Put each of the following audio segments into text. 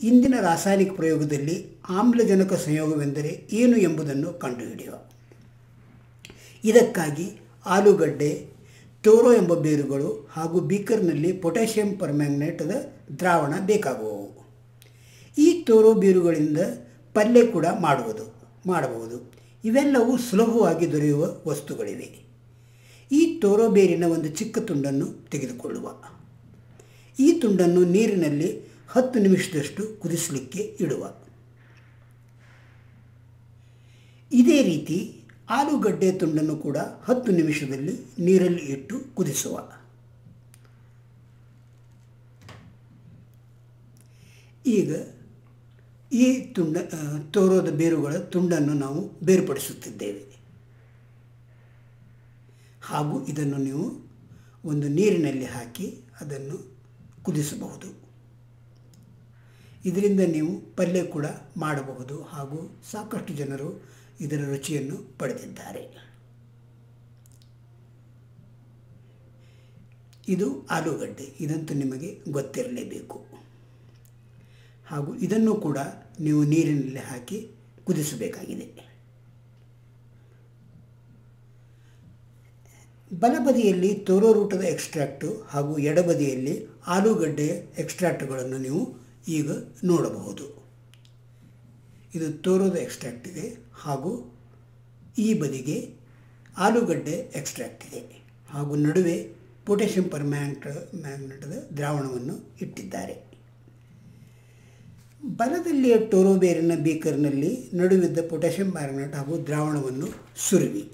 ಇಂದಿನ ರಾಸಾಯನಿಕ ಪ್ರಯೋಗದಲ್ಲಿ ಆಮ್ಲಜನಕ ಸಂಯೋಗವೆಂದರೆ ಏನು ಎಂಬುದನ್ನು ಕಂಡುಹಿಡಿಯುವ ಇದಕ್ಕಾಗಿ ಆಲೂಗಡ್ಡೆ ತೋರೋ ಎಂಬ ಬೇರುಗಳು ಹಾಗೂ ಬೀಕರ್ನಲ್ಲಿ ಪೊಟ್ಯಾಷಿಯಂ ಪರ್ಮ್ಯಾಂಗನೇಟದ ದ್ರಾವಣ ಬೇಕಾಗುವವು ಈ ತೋರೋ ಬೇರುಗಳಿಂದ ಪಲ್ಯ ಕೂಡ ಮಾಡುವುದು ಮಾಡಬಹುದು ಇವೆಲ್ಲವೂ ಸುಲಭವಾಗಿ ದೊರೆಯುವ ವಸ್ತುಗಳಿವೆ ಈ ತೋರೋ ಬೇರಿನ ಒಂದು ಚಿಕ್ಕ ತುಂಡನ್ನು ತೆಗೆದುಕೊಳ್ಳುವ ಈ ತುಂಡನ್ನು ನೀರಿನಲ್ಲಿ ಹತ್ತು ನಿಮಿಷದಷ್ಟು ಕುದಿಸಲಿಕ್ಕೆ ಇಡುವ ಇದೇ ರೀತಿ ಆಲೂಗಡ್ಡೆ ತುಂಡನ್ನು ಕೂಡ ಹತ್ತು ನಿಮಿಷದಲ್ಲಿ ನೀರಲ್ಲಿ ಇಟ್ಟು ಕುದಿಸುವ ಈಗ ಈ ತುಂಡ ತೋರೋದ ಬೇರುಗಳ ತುಂಡನ್ನು ನಾವು ಬೇರ್ಪಡಿಸುತ್ತಿದ್ದೇವೆ ಹಾಗೂ ಇದನ್ನು ನೀವು ಒಂದು ನೀರಿನಲ್ಲಿ ಹಾಕಿ ಅದನ್ನು ಕುದಿಸಬಹುದು ಇದರಿಂದ ನೀವು ಪಲ್ಯ ಕೂಡ ಮಾಡಬಹುದು ಹಾಗೂ ಸಾಕಷ್ಟು ಜನರು ಇದರ ರುಚಿಯನ್ನು ಪಡೆದಿದ್ದಾರೆ ಇದು ಆಲೂಗಡ್ಡೆ ಇದಂತೂ ನಿಮಗೆ ಗೊತ್ತಿರಲೇಬೇಕು ಹಾಗೂ ಇದನ್ನು ಕೂಡ ನೀವು ನೀರಿನಲ್ಲಿ ಹಾಕಿ ಕುದಿಸಬೇಕಾಗಿದೆ ಬಲಬದಿಯಲ್ಲಿ ತೋರೋ ರೂಟದ ಎಕ್ಸ್ಟ್ರಾಕ್ಟು ಹಾಗೂ ಎಡಬದಿಯಲ್ಲಿ ಆಲೂಗಡ್ಡೆಯ ಎಕ್ಸ್ಟ್ರಾಕ್ಟ್ಗಳನ್ನು ನೀವು ಈಗ ನೋಡಬಹುದು ಇದು ತೋರೋದ ಎಕ್ಸ್ಟ್ರಾಕ್ಟ್ ಇದೆ ಹಾಗೂ ಈ ಬದಿಗೆ ಆಲೂಗಡ್ಡೆ ಎಕ್ಸ್ಟ್ರಾಕ್ಟ್ ಇದೆ ಹಾಗೂ ನಡುವೆ ಪೊಟ್ಯಾಷಿಯಂ ಪರ್ಮ್ಯಾಂಟ್ ಮ್ಯಾಗ್ನೆಟದ ದ್ರಾವಣವನ್ನು ಇಟ್ಟಿದ್ದಾರೆ ಬಲದಲ್ಲಿಯ ಟೋರೋಬೇರಿನ ಬೀಕರ್ನಲ್ಲಿ ನಡುವಿದ್ದ ಪೊಟ್ಯಾಷಿಯಂ ಮ್ಯಾಗ್ನೆಟ್ ಹಾಗೂ ದ್ರಾವಣವನ್ನು ಸುರುವಿ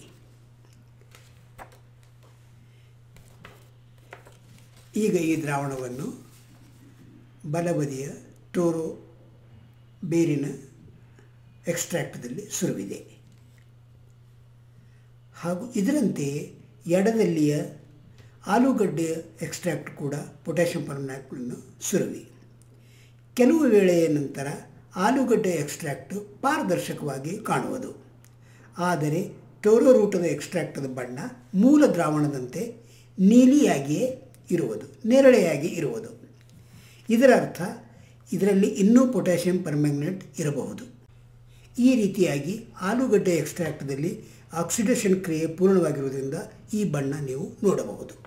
ಈಗ ಈ ದ್ರಾವಣವನ್ನು ಬಲಬದಿಯ ಟೋರೋ ಬೇರಿನ ಎಕ್ಸ್ಟ್ರಾಕ್ಟ್ದಲ್ಲಿ ಸುರುವಿದೆ ಹಾಗೂ ಇದರಂತೆಯೇ ಎಡದಲ್ಲಿಯ ಆಲೂಗಡ್ಡೆಯ ಎಕ್ಸ್ಟ್ರಾಕ್ಟ್ ಕೂಡ ಪೊಟ್ಯಾಷಿಯಂ ಪರ್ಮ್ಯಾಕ್ಟನ್ನು ಸುರುವಿ ಕೆಲವು ವೇಳೆಯ ನಂತರ ಆಲೂಗಡ್ಡೆ ಎಕ್ಸ್ಟ್ರಾಕ್ಟು ಪಾರದರ್ಶಕವಾಗಿ ಕಾಣುವುದು ಆದರೆ ಟೋರೋ ರೂಟದ ಎಕ್ಸ್ಟ್ರಾಕ್ಟದ ಬಣ್ಣ ಮೂಲ ದ್ರಾವಣದಂತೆ ನೀಲಿಯಾಗಿಯೇ ಇರುವುದು ನೇರಳೆಯಾಗಿ ಇರುವುದು ಇದರ ಅರ್ಥ ಇದರಲ್ಲಿ ಇನ್ನೂ ಪೊಟ್ಯಾಷಿಯಂ ಪರ್ಮ್ಯಾಂಗನೇಟ್ ಇರಬಹುದು ಈ ರೀತಿಯಾಗಿ ಆಲೂಗಡ್ಡೆ ಎಕ್ಸ್ಟ್ರಾಕ್ಟ್ದಲ್ಲಿ ಆಕ್ಸಿಡೇಷನ್ ಕ್ರಿಯೆ ಪೂರ್ಣವಾಗಿರುವುದರಿಂದ ಈ ಬಣ್ಣ ನೀವು ನೋಡಬಹುದು